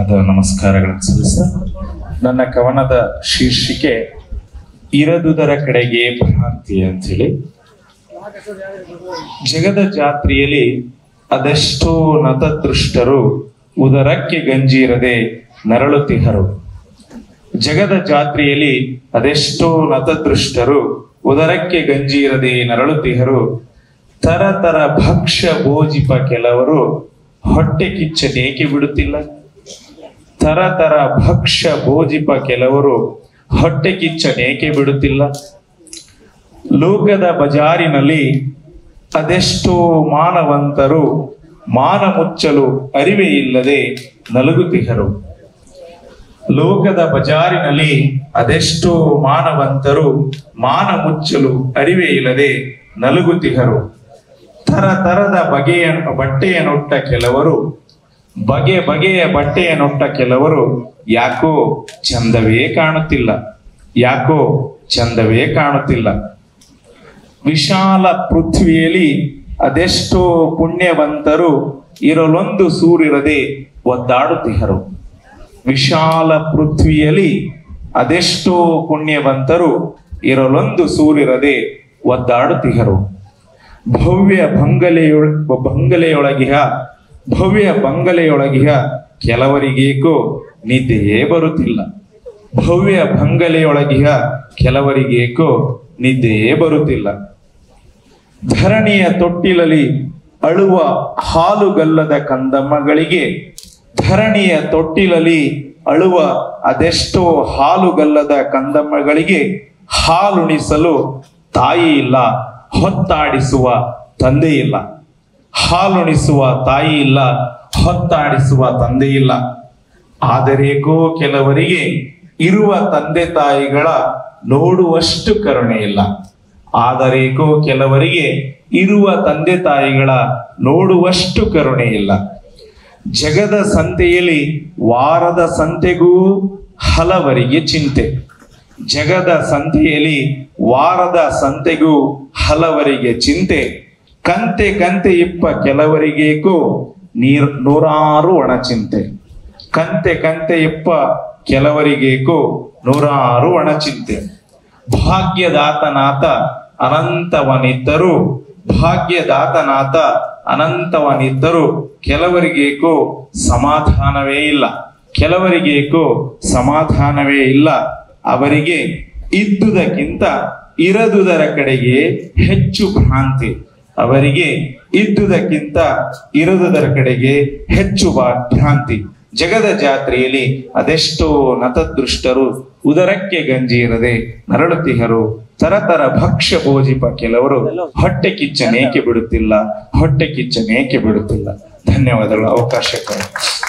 ಧನ್ಯವಾದ ನಮಸ್ಕಾರಗಳನ್ನು ಸಲ್ಲಿಸ್ತಾ ನನ್ನ ಕವನದ ಶೀರ್ಷಿಕೆ ಇರದುದರ ಕಡೆಗೆ ಭ್ರಾಂತಿ ಅಂತೇಳಿ ಜಗದ ಜಾತ್ರೆಯಲ್ಲಿ ಅದೆಷ್ಟೋ ನತದೃಷ್ಟರು ಉದರಕ್ಕೆ ಗಂಜೀರದೆ ನರಳುತಿಹರು ಜಗದ ಜಾತ್ರೆಯಲ್ಲಿ ಅದೆಷ್ಟೋ ನತದೃಷ್ಟರು ಉದರಕ್ಕೆ ಗಂಜೀರದೆ ನರಳುತಿಹರು ತರ ತರ ಭಕ್ಷ್ಯ ಭೋಜಿಪ ಕೆಲವರು ಹೊಟ್ಟೆ ಕಿಚ್ಚನೇಕೆ ಬಿಡುತ್ತಿಲ್ಲ ತರ ತರ ಭಕ್ಷ್ಯ ಭೋಜಿಪ ಕೆಲವರು ಹೊಟ್ಟೆ ಕಿಚ್ಚನೇಕೆ ಬಿಡುತ್ತಿಲ್ಲ ಲೋಕದ ಬಜಾರಿನಲ್ಲಿ ಅದೆಷ್ಟೋ ಮಾನವಂತರು ಮಾನ ಮುಚ್ಚಲು ಅರಿವೇ ಇಲ್ಲದೆ ನಲುಗುತಿಹರು ಲೋಕದ ಬಜಾರಿನಲ್ಲಿ ಅದೆಷ್ಟೋ ಮಾನವಂತರು ಮಾನ ಮುಚ್ಚಲು ಅರಿವೇ ಇಲ್ಲದೆ ನಲುಗುತಿಹರು ತರ ತರದ ಬಗೆಯ ಬಟ್ಟೆಯ ನೊಟ್ಟ ಕೆಲವರು ಬಗೆ ಬಗೆಯ ಬಟ್ಟೆಯ ನೊಟ್ಟ ಕೆಲವರು ಯಾಕೋ ಚಂದವೇ ಕಾಣುತ್ತಿಲ್ಲ ಯಾಕೋ ಚಂದವೇ ಕಾಣುತ್ತಿಲ್ಲ ವಿಶಾಲ ಪೃಥ್ವಿಯಲ್ಲಿ ಅದೆಷ್ಟೋ ಪುಣ್ಯವಂತರು ಇರಲೊಂದು ಸೂರಿರದೆ ಒದ್ದಾಡುತ್ತಿಹರು ವಿಶಾಲ ಪೃಥ್ವಿಯಲ್ಲಿ ಅದೆಷ್ಟೋ ಪುಣ್ಯವಂತರು ಇರಲೊಂದು ಸೂರಿರದೆ ಒದ್ದಾಡುತ್ತಿಹರು ಭವ್ಯ ಬಂಗಲೆಯೊಳ ಬಂಗಲೆಯೊಳಗಿಹ ಭವ್ಯ ಬಂಗಲೆಯೊಳಗಿಹ ಕೆಲವರಿಗೇಕೋ ನಿದ್ದೆಯೇ ಬರುತ್ತಿಲ್ಲ ಭವ್ಯ ಬಂಗಲೆಯೊಳಗಿಹ ಕೆಲವರಿಗೇಕೋ ನಿದ್ದೆಯೇ ಬರುತ್ತಿಲ್ಲ ಧರಣಿಯ ತೊಟ್ಟಿಲಲ್ಲಿ ಅಳುವ ಹಾಲುಗಲ್ಲದ ಕಂದಮ್ಮಗಳಿಗೆ ಧರಣಿಯ ತೊಟ್ಟಿಲಲ್ಲಿ ಅಳುವ ಅದೆಷ್ಟೋ ಹಾಲುಗಲ್ಲದ ಕಂದಮ್ಮಗಳಿಗೆ ಹಾಲುಣಿಸಲು ತಾಯಿ ಇಲ್ಲ ಹೊತ್ತಾಡಿಸುವ ತಂದೆ ಇಲ್ಲ ಹಾಲುಣಿಸುವ ತಾಯಿ ಇಲ್ಲ ಹೊತ್ತಾಡಿಸುವ ತಂದೆ ಇಲ್ಲ ಆದರೇಕೋ ಕೆಲವರಿಗೆ ಇರುವ ತಂದೆ ತಾಯಿಗಳ ನೋಡುವಷ್ಟು ಕರುಣೆ ಇಲ್ಲ ಆದರೇಕೋ ಕೆಲವರಿಗೆ ಇರುವ ತಂದೆ ತಾಯಿಗಳ ನೋಡುವಷ್ಟು ಕರುಣೆ ಇಲ್ಲ ಜಗದ ಸಂತೆಯಲ್ಲಿ ವಾರದ ಸಂತೆಗೂ ಹಲವರಿಗೆ ಚಿಂತೆ ಜಗದ ಸಂತೆಯಲ್ಲಿ ವಾರದ ಸಂತೆಗೂ ಹಲವರಿಗೆ ಚಿಂತೆ ಕಂತೆ ಕಂತೆ ಇಪ್ಪ ಕೆಲವರಿಗೇಕೋ ನೀರ್ ನೂರಾರು ಒಣಚಿಂತೆ ಕಂತೆ ಕಂತೆ ಇಪ್ಪ ಕೆಲವರಿಗೇಕೋ ನೂರಾರು ಒಣಚಿಂತೆ ಭಾಗ್ಯದಾತನಾಥ ಅನಂತವನಿದ್ದರು ಭಾಗ್ಯದಾತನಾಥ ಅನಂತವನಿದ್ದರು ಕೆಲವರಿಗೇಕೋ ಸಮಾಧಾನವೇ ಇಲ್ಲ ಕೆಲವರಿಗೇಕೋ ಸಮಾಧಾನವೇ ಇಲ್ಲ ಅವರಿಗೆ ಇದ್ದುದಕ್ಕಿಂತ ಇರದುದರ ಕಡೆಗೆ ಹೆಚ್ಚು ಭ್ರಾಂತಿ ಅವರಿಗೆ ಇದ್ದುದಕ್ಕಿಂತ ಇರದುದರ ಕಡೆಗೆ ಹೆಚ್ಚು ಬಾ- ಭ್ರಾಂತಿ ಜಗದ ಜಾತ್ರೆಯಲ್ಲಿ ಅದೆಷ್ಟೋ ನತದೃಷ್ಟರು ಉದರಕ್ಕೆ ಗಂಜಿ ಇರದೆ ನರಳುತ್ತಿಹರು ತರತರ ಭಕ್ಷ್ಯ ಭೋಜಿಪ ಕೆಲವರು ಹೊಟ್ಟೆ ಕಿಚ್ಚನೇಕೆ ಬಿಡುತ್ತಿಲ್ಲ ಹೊಟ್ಟೆ ಕಿಚ್ಚನೇಕೆ ಬಿಡುತ್ತಿಲ್ಲ ಧನ್ಯವಾದಗಳು ಅವಕಾಶಕ್ಕಾಗಿ